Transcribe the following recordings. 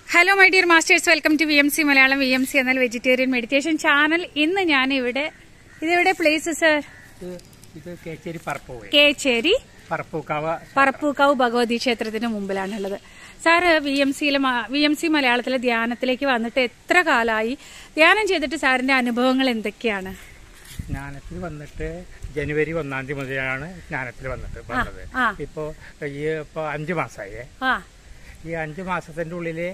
Hello my dear masters welcome to V M C Malayalam V M C എന്നാൽ vegetarian meditation channel ഇന്ന് ഞാൻ ഇവിടെ ഇതെവിടെ പ്ലേസ് സർ ഇത് ഇത് കേച്ചേരി പറപ്പൂവേ കേച്ചേരി പറപ്പൂക്കാവ് പറപ്പൂക്കാവ് ഭഗവതി ക്ഷേത്രത്തിന് മുമ്പിലാണുള്ളത് സാറ് വി എം സിയിലെ വി എം സി മലയാളത്തിലെ ധ്യാനത്തിലേക്ക് വന്നിട്ട് എത്ര കാലമായി ധ്യാനം ചെയ്തിട്ട് സാറിന്റെ അനുഭവങ്ങൾ എന്തൊക്കെയാണ് ജ്ഞാനത്തിൽ വന്നിട്ട് ജനുവരി ഒന്നാം തീയതി മുതലാണ് ജ്ഞാനത്തിൽ വന്നിട്ട് വന്നത് ആ. ഇപ്പോ ഈ ഇപ്പൊ അഞ്ചു മാസമായി ആ ഈ അഞ്ചു മാസത്തിന്റെ ഉള്ളില്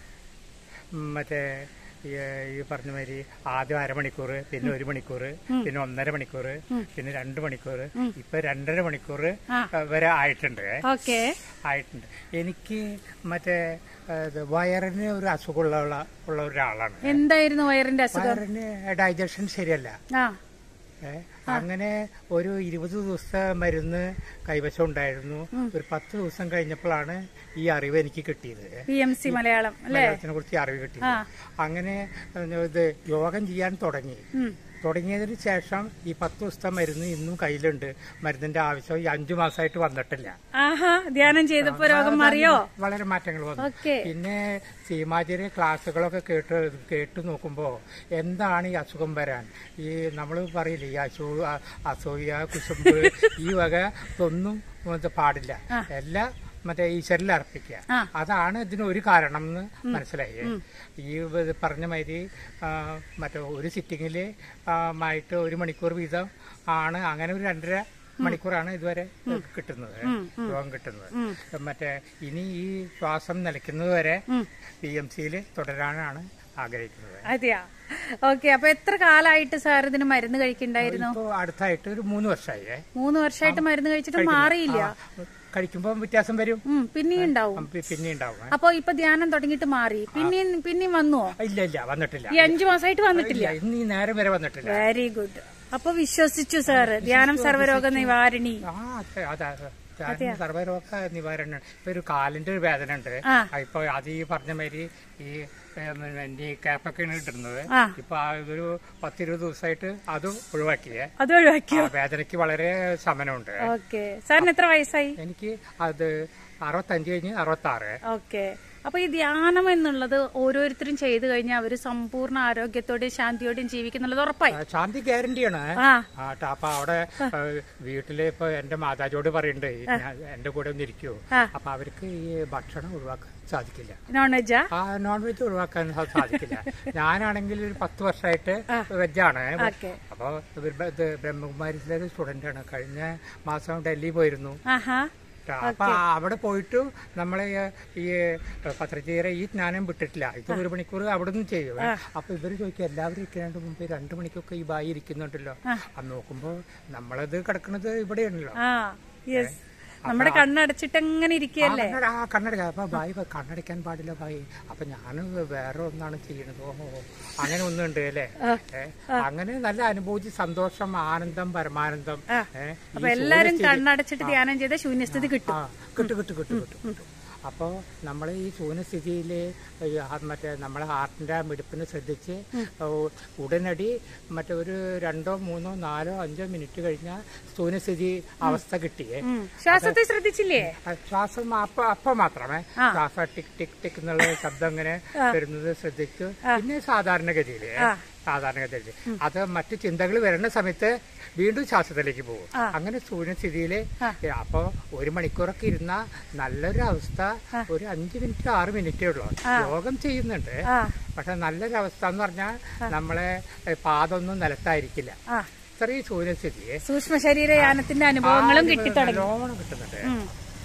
ഉം മറ്റേ ഈ ഈ പറഞ്ഞ മാതിരി ആദ്യം അരമണിക്കൂർ പിന്നെ ഒരു മണിക്കൂർ പിന്നെ ഒന്നര മണിക്കൂർ പിന്നെ രണ്ട് മണിക്കൂർ ഇപ്പൊ രണ്ടര മണിക്കൂർ ആ. വരെ ആയിട്ടുണ്ട് ഓക്കെ ആയിട്ടുണ്ട് എനിക്ക് മറ്റേ ഇത് വയറിന് ഒരു അസുഖമുള്ള ഉള്ള- ഉള്ള ഒരാളാണ് എന്തായിരുന്നു വയറിന്റെ അസുഖം വയറിന് ഡൈജഷൻ ശരിയല്ല ആ ഏ, അങ്ങനെ ഒരു ഇരുപത് ദിവസത്തെ മരുന്ന് കൈവശം ഉണ്ടായിരുന്നു ഒരു പത്ത് ദിവസം കഴിഞ്ഞപ്പോഴാണ് ഈ അറിവ് എനിക്ക് കിട്ടിയത് വി എം സി മലയാളം അല്ലേ മലയാളത്തിനെ കുറിച്ച് അറിവ് കിട്ടിയത് അങ്ങനെ ഏ, ഇത് യോഗം ചെയ്യാൻ തുടങ്ങി ഉം. തുടങ്ങിയതിന് ശേഷം ഈ പത്ത് ദിവസത്തെ മരുന്ന് ഇന്നും കയ്യിലുണ്ട് മരുന്നിന്റെ ആവശ്യം ഈ അഞ്ചു മാസമായിട്ട് വന്നിട്ടില്ല ആഹാ ധ്യാനം ചെയ്തപ്പോ രോഗം മാറിയോ വളരെ മാറ്റങ്ങൾ വന്നു ഓക്കെ പിന്നെ സീമാചാര്യ ക്ലാസ്സുകളൊക്കെ കേട്ട് കേട്ട് നോക്കുമ്പോൾ എന്താണ് ഈ അസുഖം വരാൻ ഈ നമ്മൾ പറയില്ലേ ഈ അസൂ അ- അസൂയ കുശുമ്പ് ഈ വക ഒന്നും ഇത് പാടില്ല എല്ലാം മറ്റേ ഈശ്വരിൽ അർപ്പിക്കുക ആ. അതാണ് ഇതിന് ഒരു കാരണം എന്ന് മനസ്സിലായി ഈ ഇത് പറഞ്ഞ മാതിരി ആ, മറ്റേ ഒരു സിറ്റിങ്ങിൽ ആയിട്ട് ഒരു മണിക്കൂർ വീതം ആണ് അങ്ങനെ ഒരു രണ്ടര മണിക്കൂറാണ് ഇതുവരെ കിട്ടുന്നത് രോഗം കിട്ടുന്നത് മറ്റേ ഇനി ഈ ശ്വാസം നിലയ്ക്കുന്നത് വരെ പി എം സിയിൽ തുടരാനാണ് ആഗ്രഹിക്കുന്നത് അതെയാ ഓക്കെ അപ്പൊ എത്ര കാലായിട്ട് സാർ ഇതിന് മരുന്ന് കഴിക്കണ്ടായിരുന്നു ഇപ്പോ അടുത്തായിട്ട് ഒരു മൂന്ന് വർഷമായി മൂന്ന് വർഷമായിട്ട് മരുന്ന് കഴിച്ചിട്ട് മാറിയില്ല കഴിക്കുമ്പോൾ വ്യത്യാസം വരും ഉം പിന്നെയും ഉണ്ടാവും പി- പിന്നെ ഉണ്ടാവും അപ്പൊ ഇപ്പൊ ധ്യാനം തുടങ്ങിയിട്ട് മാറി പിന്നെയും പിന്നെയും വന്നുവോ ഇല്ല ഇല്ല വന്നിട്ടില്ല ഈ അഞ്ചു മാസമായിട്ട് വന്നിട്ടില്ല ഇല്ല ഇന്ന് ഈ നേരം വരെ വന്നിട്ടില്ല വെരി ഗുഡ് അപ്പൊ വിശ്വസിച്ചു സാറ് ധ്യാനം സർവ്വരോഗ നിവാരണി ആ അതെ അതെ അതെ ധ്യാനം സർവ്വരോഗ നിവാരണ ഇപ്പൊ ഒരു കാലിന്റെ ഒരു വേദന ഉണ്ട് ആ. ഇപ്പൊ അത് ഈ പറഞ്ഞ മാതിരി ഈ ഈ ക്യാപ്പൊക്കെയാണ് കിട്ടുന്നത് ആ. ഇപ്പൊ ആ ഒരു പത്തിരുപത് ദിവസമായിട്ട് അത് ഒഴിവാക്കിയേ അത് ഒഴിവാക്കിയോ ആ വേദനയ്ക്ക് വളരെ ശമനമുണ്ട് ഓക്കെ സാറിന് എത്ര വയസ്സായി എനിക്ക് അത് അറുപത്തഞ്ച് കഴിഞ്ഞ് അറുപത്തി ആറ് ഓക്കെ അപ്പൊ ഈ ധ്യാനം എന്നുള്ളത് ഓരോരുത്തരും ചെയ്തു കഴിഞ്ഞാൽ അവര് സമ്പൂർണ്ണ ആരോഗ്യത്തോടെയും ശാന്തിയോടെയും ജീവിക്കുന്നുള്ളത് ഉറപ്പായി ശാന്തി ഗ്യാരണ്ടിയാണ് ആ ആ ട്ടാ, അപ്പൊ അവിടെ ഏ, വീട്ടില് ഇപ്പൊ എന്റെ മാതാജോട് പറയുന്നുണ്ട് ഞാൻ എന്റെ കൂടെ ഒന്ന് ഇരിക്കുവോ ആ. അപ്പൊ അവർക്ക് ഈ ഭക്ഷണം ഒഴിവാക്കാൻ സാധിക്കില്ല നോൺ വെജാ ആ നോൺ വെജ് ഒഴിവാക്കാൻ സാ- സാധിക്കില്ല ഞാനാണെങ്കിൽ ഒരു പത്ത് വർഷമായിട്ട് വെജാണ് ഓക്കെ അപ്പൊ ഇവർ ഇത് ബ്രഹ്മകുമാരിയിലെ ഒരു സ്റ്റുഡന്റ് ആണ് കഴിഞ്ഞ മാസം ഡൽഹി പോയിരുന്നു ആഹാ ട്ടാ, അപ്പൊ അവിടെ പോയിട്ട് നമ്മളെ ഈ പത്രചീര ഈ ജ്ഞാനം വിട്ടിട്ടില്ല ഇത് ഒരു മണിക്കൂർ അവിടെ നിന്ന് ചെയ്യും അപ്പൊ ഇവര് ചോദിക്കും എല്ലാവരും ഇരിക്കാണ്ട് മുമ്പ് രണ്ടു മണിക്കൊക്കെ ഈ ബായി ഇരിക്കുന്നുണ്ടല്ലോ അത് നോക്കുമ്പോ നമ്മളത് കിടക്കുന്നത് ഇവിടെയാണല്ലോ ആ യെസ് നമ്മുടെ കണ്ണടച്ചിട്ട് എങ്ങനെ ഇരിക്കുകയല്ലേ കണ്ണട ആ കണ്ണട അപ്പൊ ബായി പ- കണ്ണടയ്ക്കാൻ പാടില്ല ബായി അപ്പൊ ഞാൻ വേറെ ഒന്നാണ് ചെയ്യണത് ഓഹോ അങ്ങനെ ഒന്നുണ്ട് അല്ലേ ഏ, അങ്ങനെ നല്ല അനുഭൂതി സന്തോഷം ആനന്ദം പരമാനന്ദം ഏ, ഈ അപ്പൊ എല്ലാരും കണ്ണടച്ചിട്ട് ധ്യാനം ചെയ്ത ശൂന്യസ്ഥിതി കിട്ടും ആ കിട്ടും കിട്ടും കിട്ടും കിട്ടും കിട്ടും അപ്പോൾ നമ്മൾ ഈ ശൂന്യസ്ഥിതിയിൽ മറ്റേ നമ്മളെ ഹാർട്ടിന്റെ മിടിപ്പിന് ശ്രദ്ധിച്ച് ഓ, ഉടനടി മറ്റേ ഒരു രണ്ടോ മൂന്നോ നാലോ അഞ്ചോ മിനിറ്റ് കഴിഞ്ഞാൽ ശൂന്യസ്ഥിതി അവസ്ഥ കിട്ടിയേ ഉം. ശ്വാസത്തെ ശ്രദ്ധിച്ചില്ലേ ആ, ശ്വാസം അപ്പ അപ്പ മാത്രമേ ശ്വാസം ടിക് ടിക് ടിക് എന്നുള്ള ശബ്ദം ഇങ്ങനെ വരുന്നത് ശ്രദ്ധിച്ചു പിന്നെ സാധാരണഗതിയില് സാധാരണഗതിയിൽ അത് മറ്റു ചിന്തകൾ വരുന്ന സമയത്ത് വീണ്ടും ശ്വാസത്തിലേക്ക് പോകും അങ്ങനെ ശൂന്യസ്ഥിതിയില് അപ്പൊ ഒരു മണിക്കൂറൊക്കെ ഇരുന്ന നല്ലൊരു അവസ്ഥ ഒരു അഞ്ച് മിനിറ്റ് ആറ് മിനിറ്റേ ഉള്ളൂ യോഗം ചെയ്യുന്നുണ്ട് ആ പക്ഷെ നല്ലൊരു അവസ്ഥ എന്ന് പറഞ്ഞാൽ നമ്മളെ ഏ, പാദമൊന്നും നിലത്തായിരിക്കില്ല ആ ചെറിയ ശൂന്യസ്ഥിതിയെ സൂക്ഷ്മ ശരീരയാനത്തിന്റെ അനുഭവങ്ങളും കിട്ടിത്തുടങ്ങി നല്ലോണം കിട്ടുന്നുണ്ട് ഉം.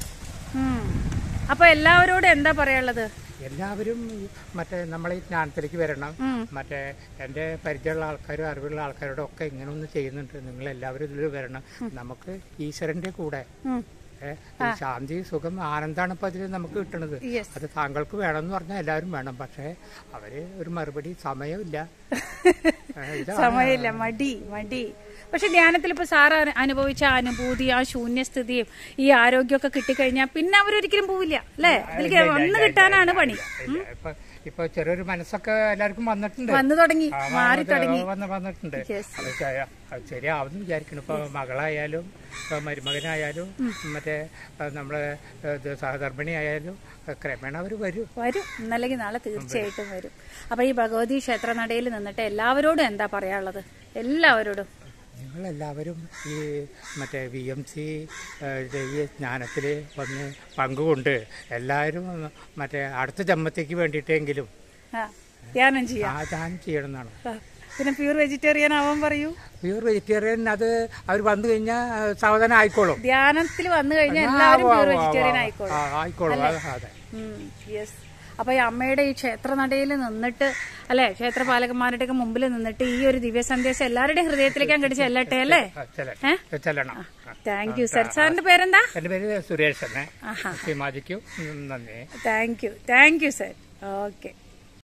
ഉം. അപ്പൊ എല്ലാവരോടും എന്താ പറയാനുള്ളത് എല്ലാവരും ഈ മറ്റേ നമ്മളെ ഈ ജ്ഞാനത്തിലേക്ക് വരണം മറ്റേ എൻ്റെ പരിചയമുള്ള ആൾക്കാരും അറിവുള്ള ആൾക്കാരോടും ഒക്കെ ഇങ്ങനെ ഒന്ന് ചെയ്യുന്നുണ്ട് നിങ്ങൾ എല്ലാവരും ഇതിൽ വരണം നമുക്ക് ഈശ്വരന്റെ കൂടെ ഉം. ഏ, ഈ ശാന്തി സുഖം ആനന്ദമാണ് ഇപ്പൊ അതിൽ നമുക്ക് കിട്ടുന്നത് Yes. അത് താങ്കൾക്ക് വേണമെന്ന് പറഞ്ഞാൽ എല്ലാവരും വേണം പക്ഷേ അവര് ഒരു മറുപടി സമയമില്ല ഏ, ഇതാണ് സമയമില്ല മടി മടി പക്ഷെ ധ്യാനത്തിൽ ഇപ്പൊ സാറ് അനു- അനുഭവിച്ച അനുഭൂതി ആ ശൂന്യസ്ഥിതിയും ഈ ആരോഗ്യമൊക്കെ കിട്ടിക്കഴിഞ്ഞാൽ പിന്നെ അവരൊരിക്കലും പോവില്ല അല്ലേ ഇതിലേക്ക് വന്ന് കിട്ടാനാണ് പണി ഇല്ല, ഇപ്പൊ ഇപ്പൊ ചെറിയൊരു മനസ്സൊക്കെ എല്ലാവർക്കും വന്നിട്ടുണ്ട് വന്നു തുടങ്ങി ആ, മാറി വന്നത് തുടങ്ങി വന്ന് വന്നിട്ടുണ്ട് Yes. അതൊക്കെ അത് ശരിയാവുമെന്ന് വിചാരിക്കണം ഇപ്പൊ മകളായാലും ഇപ്പൊ മരുമകനായാലും മറ്റേ ആ, നമ്മളെ ഇത് സഹധർമ്മിണി ആയാലും ക്രമേണ അവർ വരും വരും ഇന്നല്ലെങ്കിൽ നാളെ തീർച്ചയായിട്ടും വരും അപ്പൊ ഈ ഭഗവതി ക്ഷേത്ര നടയിൽ നിന്നിട്ട് എല്ലാവരോടും എന്താ പറയാനുള്ളത് എല്ലാവരോടും നിങ്ങളെല്ലാവരും ഈ മറ്റേ വി എം സി ഈ ജ്ഞാനത്തിൽ വന്ന് പങ്കുകൊണ്ട് എല്ലാവരും മറ്റേ അടുത്ത ജന്മത്തേക്ക് വേണ്ടിയിട്ടെങ്കിലും ആ ധ്യാനം ചെയ്യാം ആ ദാനം ചെയ്യണം എന്നാണ് ആ, പിന്നെ പ്യൂർ വെജിറ്റേറിയൻ ആവാൻ പറയൂ പ്യൂർ വെജിറ്റേറിയൻ അത് അവർ വന്നു കഴിഞ്ഞാൽ സാവധാനം ആയിക്കോളും ധ്യാനത്തിൽ വന്നു കഴിഞ്ഞാൽ എല്ലാവരും ആ, പ്യൂർ ആ, വെജിറ്റേറിയൻ ആ, ആയിക്കോളും ആ, ആയിക്കോളും അത് അതെ യെസ് അപ്പൊ ഈ അമ്മയുടെ ഈ ക്ഷേത്രനടയിൽ നിന്നിട്ട് അല്ലെ ക്ഷേത്രപാലകന്മാരുടെ ഒക്കെ മുമ്പിൽ നിന്നിട്ട് ഈ ഒരു ദിവ്യ സന്ദേശം എല്ലാവരുടെയും ഹൃദയത്തിലേക്ക് അങ്ങോട്ട് ചെല്ലട്ടെ അല്ലേ ആ, ചെല്ല- ഏ? ചെല്ലണം ആ. താങ്ക് യു സർ സാറിന്റെ പേരെന്താ എൻ്റെ പേര് സുരേഷ് തന്നെ ആഹാ ശ്രീമാജിക്കും നന്ദി thank you thank you sir okay